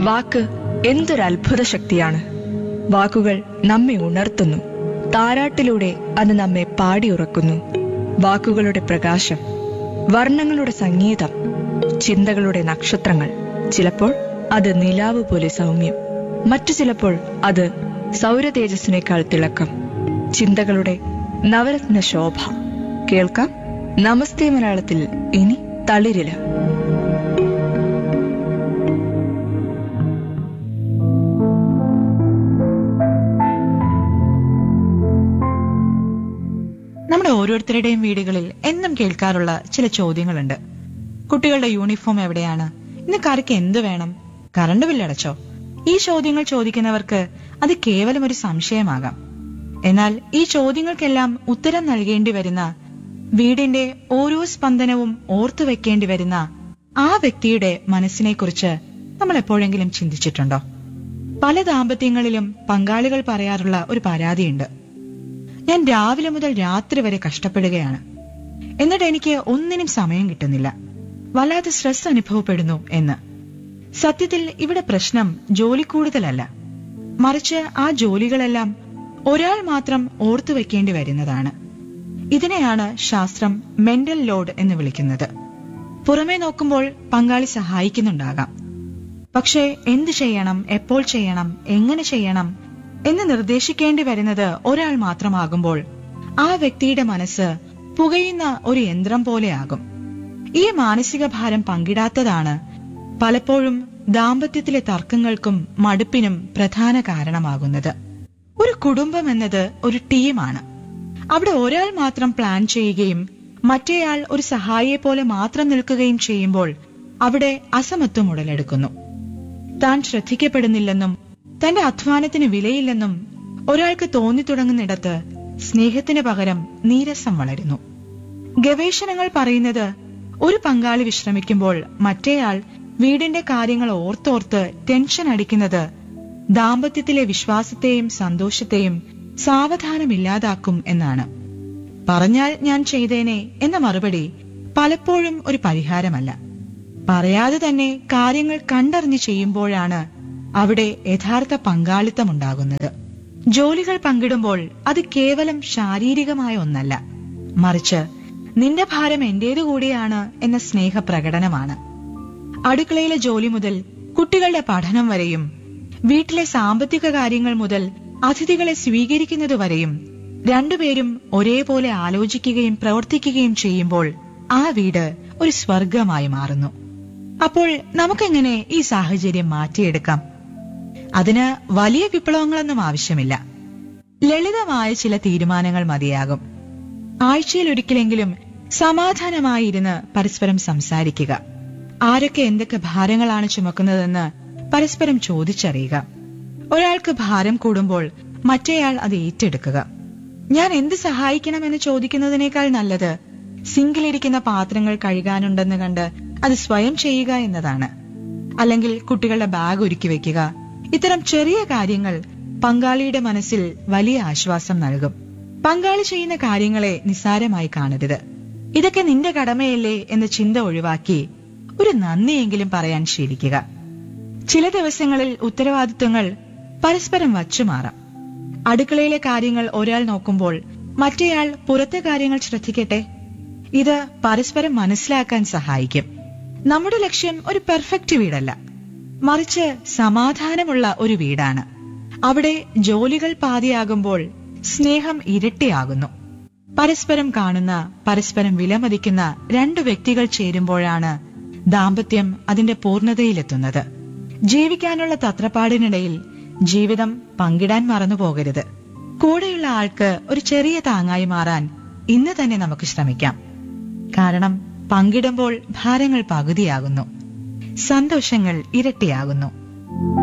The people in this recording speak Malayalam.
വാക്ക് എന്തൊരു അത്ഭുത ശക്തിയാണ് വാക്കുകൾ നമ്മെ ഉണർത്തുന്നു താരാട്ടിലൂടെ അത് നമ്മെ പാടിയുറക്കുന്നു വാക്കുകളുടെ പ്രകാശം വർണ്ണങ്ങളുടെ സംഗീതം ചിന്തകളുടെ നക്ഷത്രങ്ങൾ ചിലപ്പോൾ അത് നിലാവ് പോലെ സൗമ്യം മറ്റു ചിലപ്പോൾ അത് സൗരതേജസ്സിനേക്കാൾ തിളക്കം ചിന്തകളുടെ നവരത്ന ശോഭ കേൾക്കാം നമസ്തേ മലയാളത്തിൽ ഇനി തളിരില നമ്മുടെ ഓരോരുത്തരുടെയും വീടുകളിൽ എന്നും കേൾക്കാറുള്ള ചില ചോദ്യങ്ങളുണ്ട് കുട്ടികളുടെ യൂണിഫോം എവിടെയാണ് ഇന്ന് കറിക്ക് എന്ത് വേണം കറണ്ട് ബില്ലടച്ചോ ഈ ചോദ്യങ്ങൾ ചോദിക്കുന്നവർക്ക് അത് കേവലം ഒരു സംശയമാകാം എന്നാൽ ഈ ചോദ്യങ്ങൾക്കെല്ലാം ഉത്തരം നൽകേണ്ടി വരുന്ന വീടിന്റെ ഓരോ സ്പന്ദനവും ഓർത്തു വെക്കേണ്ടി വരുന്ന ആ വ്യക്തിയുടെ മനസ്സിനെക്കുറിച്ച് നമ്മൾ എപ്പോഴെങ്കിലും ചിന്തിച്ചിട്ടുണ്ടോ പല ദാമ്പത്യങ്ങളിലും പങ്കാളികൾ പറയാറുള്ള ഒരു പരാതിയുണ്ട് ഞാൻ രാവിലെ മുതൽ രാത്രി വരെ കഷ്ടപ്പെടുകയാണ് എന്നിട്ട് എനിക്ക് ഒന്നിനും സമയം കിട്ടുന്നില്ല വല്ലാതെ സ്ട്രെസ് അനുഭവപ്പെടുന്നു എന്ന് സത്യത്തിൽ ഇവിടെ പ്രശ്നം ജോലി കൂടുതലല്ല മറിച്ച് ആ ജോലികളെല്ലാം ഒരാൾ മാത്രം ഓർത്തു വെക്കേണ്ടി വരുന്നതാണ് ഇതിനെയാണ് ശാസ്ത്രം മെന്റൽ ലോഡ് എന്ന് വിളിക്കുന്നത് പുറമേ നോക്കുമ്പോൾ പങ്കാളി സഹായിക്കുന്നുണ്ടാകാം പക്ഷേ എന്ത് ചെയ്യണം എപ്പോൾ ചെയ്യണം എങ്ങനെ ചെയ്യണം എന്ന് നിർദ്ദേശിക്കേണ്ടി വരുന്നത് ഒരാൾ മാത്രമാകുമ്പോൾ ആ വ്യക്തിയുടെ മനസ്സ് പുകയുന്ന ഒരു യന്ത്രം പോലെയാകും ഈ മാനസിക ഭാരം പങ്കിടാത്തതാണ് പലപ്പോഴും ദാമ്പത്യത്തിലെ തർക്കങ്ങൾക്കും മടുപ്പിനും പ്രധാന കാരണമാകുന്നത് ഒരു കുടുംബം എന്നത് ഒരു ടീമാണ് അവിടെ ഒരാൾ മാത്രം പ്ലാൻ ചെയ്യുകയും മറ്റേയാൾ ഒരു സഹായിയെ പോലെ മാത്രം നിൽക്കുകയും ചെയ്യുമ്പോൾ അവിടെ അസമത്വം ഉടലെടുക്കുന്നു താൻ ശ്രദ്ധിക്കപ്പെടുന്നില്ലെന്നും തന്റെ അധ്വാനത്തിന് വിലയില്ലെന്നും ഒരാൾക്ക് തോന്നി തുടങ്ങുന്നിടത്ത് സ്നേഹത്തിന് പകരം നീരസം വളരുന്നു ഗവേഷണങ്ങൾ പറയുന്നത് ഒരു പങ്കാളി വിശ്രമിക്കുമ്പോൾ മറ്റേയാൾ വീടിന്റെ കാര്യങ്ങൾ ഓർത്തോർത്ത് ടെൻഷൻ അടിക്കുന്നത് ദാമ്പത്യത്തിലെ വിശ്വാസത്തെയും സന്തോഷത്തെയും സാവധാനമില്ലാതാക്കും എന്നാണ് പറഞ്ഞാൽ ഞാൻ ചെയ്തേനെ എന്ന മറുപടി പലപ്പോഴും ഒരു പരിഹാരമല്ല പറയാതെ തന്നെ കാര്യങ്ങൾ കണ്ടറിഞ്ഞ് ചെയ്യുമ്പോഴാണ് അവിടെ യഥാർത്ഥ പങ്കാളിത്തമുണ്ടാകുന്നത് ജോലികൾ പങ്കിടുമ്പോൾ അത് കേവലം ശാരീരികമായ ഒന്നല്ല മറിച്ച് നിന്റെ ഭാരം എന്റേതു കൂടിയാണ് എന്ന സ്നേഹ പ്രകടനമാണ് അടുക്കളയിലെ ജോലി മുതൽ കുട്ടികളുടെ പഠനം വരെയും വീട്ടിലെ സാമ്പത്തിക കാര്യങ്ങൾ മുതൽ അതിഥികളെ സ്വീകരിക്കുന്നത് വരെയും രണ്ടുപേരും ഒരേപോലെ ആലോചിക്കുകയും പ്രവർത്തിക്കുകയും ചെയ്യുമ്പോൾ ആ വീട് ഒരു സ്വർഗമായി മാറുന്നു അപ്പോൾ നമുക്കെങ്ങനെ ഈ സാഹചര്യം മാറ്റിയെടുക്കാം അതിന് വലിയ വിപ്ലവങ്ങളൊന്നും ആവശ്യമില്ല ലളിതമായ ചില തീരുമാനങ്ങൾ മതിയാകും ആഴ്ചയിൽ ഒരിക്കലെങ്കിലും സമാധാനമായിരുന്ന് പരസ്പരം സംസാരിക്കുക ആരൊക്കെ എന്തൊക്കെ ഭാരങ്ങളാണ് ചുമക്കുന്നതെന്ന് പരസ്പരം ചോദിച്ചറിയുക ഒരാൾക്ക് ഭാരം കൂടുമ്പോൾ മറ്റേയാൾ അത് ഏറ്റെടുക്കുക ഞാൻ എന്ത് സഹായിക്കണമെന്ന് ചോദിക്കുന്നതിനേക്കാൾ നല്ലത് സിങ്കിലിരിക്കുന്ന പാത്രങ്ങൾ കഴുകാനുണ്ടെന്ന് കണ്ട് അത് സ്വയം ചെയ്യുക എന്നതാണ് അല്ലെങ്കിൽ കുട്ടികളുടെ ബാഗ് ഒരുക്കി വെക്കുക ഇത്തരം ചെറിയ കാര്യങ്ങൾ പങ്കാളിയുടെ മനസ്സിൽ വലിയ ആശ്വാസം നൽകും പങ്കാളി ചെയ്യുന്ന കാര്യങ്ങളെ നിസ്സാരമായി കാണരുത് ഇതൊക്കെ നിന്റെ കടമയല്ലേ എന്ന ചിന്ത ഒഴിവാക്കി ഒരു നന്ദിയെങ്കിലും പറയാൻ ശീലിക്കുക ചില ദിവസങ്ങളിൽ ഉത്തരവാദിത്വങ്ങൾ പരസ്പരം വച്ചുമാറാം അടുക്കളയിലെ കാര്യങ്ങൾ ഒരാൾ നോക്കുമ്പോൾ മറ്റേയാൾ പുറത്തെ കാര്യങ്ങൾ ശ്രദ്ധിക്കട്ടെ ഇത് പരസ്പരം മനസ്സിലാക്കാൻ സഹായിക്കും നമ്മുടെ ലക്ഷ്യം ഒരു പെർഫെക്റ്റ് വീടല്ല മറിച്ച് സമാധാനമുള്ള ഒരു വീടാണ് അവിടെ ജോലികൾ പാതിയാകുമ്പോൾ സ്നേഹം ഇരട്ടിയാകുന്നു പരസ്പരം കാണുന്ന പരസ്പരം വിലമതിക്കുന്ന രണ്ടു വ്യക്തികൾ ചേരുമ്പോഴാണ് ദാമ്പത്യം അതിന്റെ പൂർണ്ണതയിലെത്തുന്നത് ജീവിക്കാനുള്ള തത്രപ്പാടിനിടയിൽ ജീവിതം പങ്കിടാൻ മറന്നുപോകരുത് കൂടെയുള്ള ആൾക്ക് ഒരു ചെറിയ താങ്ങായി മാറാൻ ഇന്ന് തന്നെ നമുക്ക് ശ്രമിക്കാം കാരണം പങ്കിടുമ്പോൾ ഭാരങ്ങൾ പകുതിയാകുന്നു സന്തോഷങ്ങൾ ഇരട്ടിയാകുന്നു